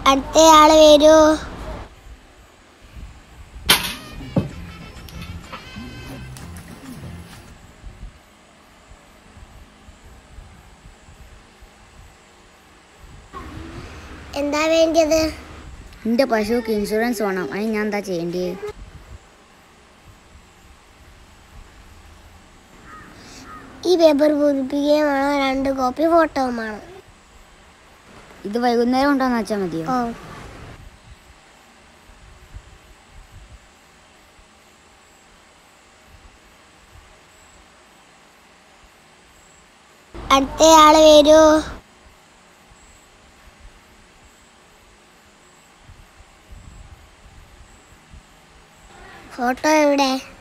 അടുത്തയാള് വരൂ എന്താ വേണ്ടിയത് എൻ്റെ പശുക്ക് ഇൻഷുറൻസ് വേണം അതിന് ഞാൻ എന്താ ചെയ്യേണ്ടത് ഈ പേപ്പർ പൂരിപ്പിക്കുകയും വേണം രണ്ട് കോപ്പി ഫോട്ടോയും വേണം ഇത് വൈകുന്നേരം കൊണ്ടുവന്ന് വെച്ചാൽ മതിയോ ഓ അടുത്തയാള് വരൂ ഫോട്ടോ എവിടെ